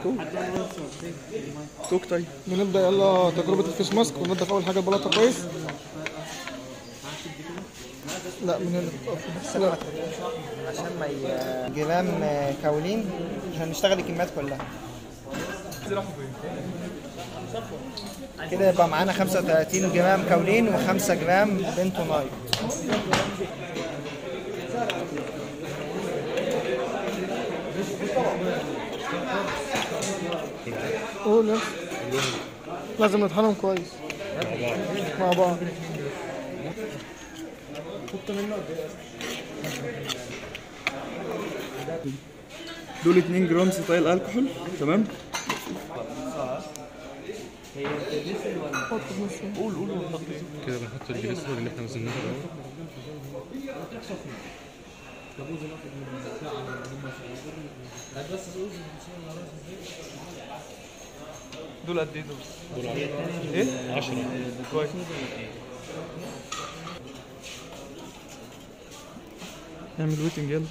توك توك طيب بنبدا يلا تجربه الفيس ماسك وننضف اول حاجه البلاطه كويس لا من هنا لا عشان ما ي... جرام كاولين عشان نشتغل الكميات كلها كده يبقى معانا 35 جرام كاولين و5 جرام بنتونايت قول يلا. لازم نطحنهم كويس مع بعض دول 2 جرام ستايل الكحول تمام كده بنحط الجليسرول اللي احنا نزلناه الاول دول قد ايه دول؟ دول ايه؟ 10 كويس اعمل ويتنج يلا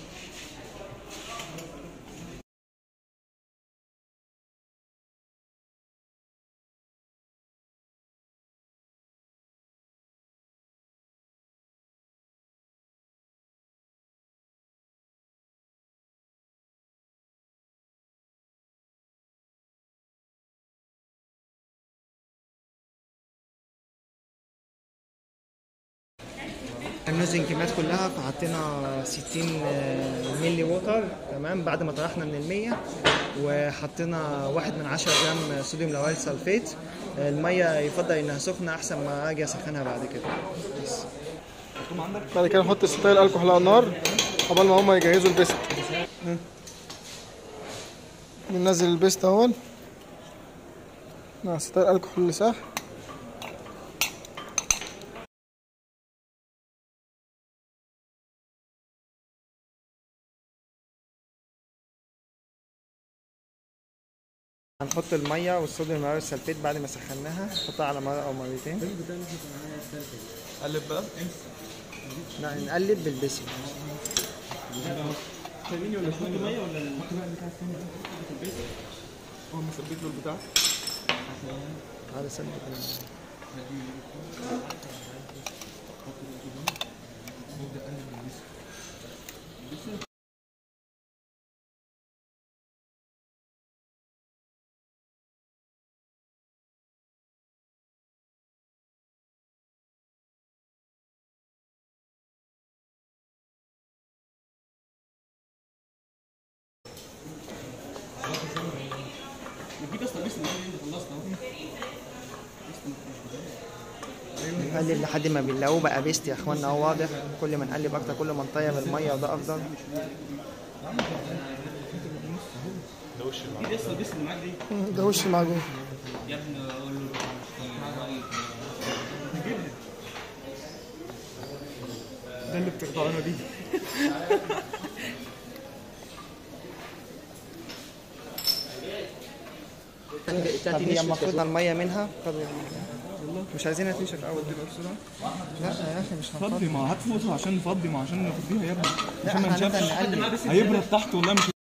هننزل الكميات كلها فحطينا 60 ملي ووتر تمام بعد ما طرحنا من المية وحطينا واحد من 10 جرام صوديوم لويل سلفيت المية يفضل انها سخنة احسن ما اجي اسخنها بعد كده بس. بعد كده نحط ستايل الكحول على النار قبل ما هما يجهزوا البيست بننزل البيست اهون مع ستايل الكحول اللي ساح هنحط المية والصوديوم لويل سلفيت بعد ما سخناها نحطها على مرة او مرتين قلب بقى لا نقلب بالبسم هو مثبت له البتاع هذا سلك نقلب لحد ما بنلاقوه بقى بيست يا اخوانا هو واضح كل ما نقلب اكتر كل ما نطيب الميه وده افضل ده وش المعجون ده اللي بتخدعنا بيه طب هي المفروض الميه منها قبل مش عايزينها تنشف قوي لا يا اخي مش فضي ما هات فوطه عشان نفضي ما عشان نفضيها يا ابني لا عشان ما احنا نشافش هنبدا نقلب هيبرد تحت والله مش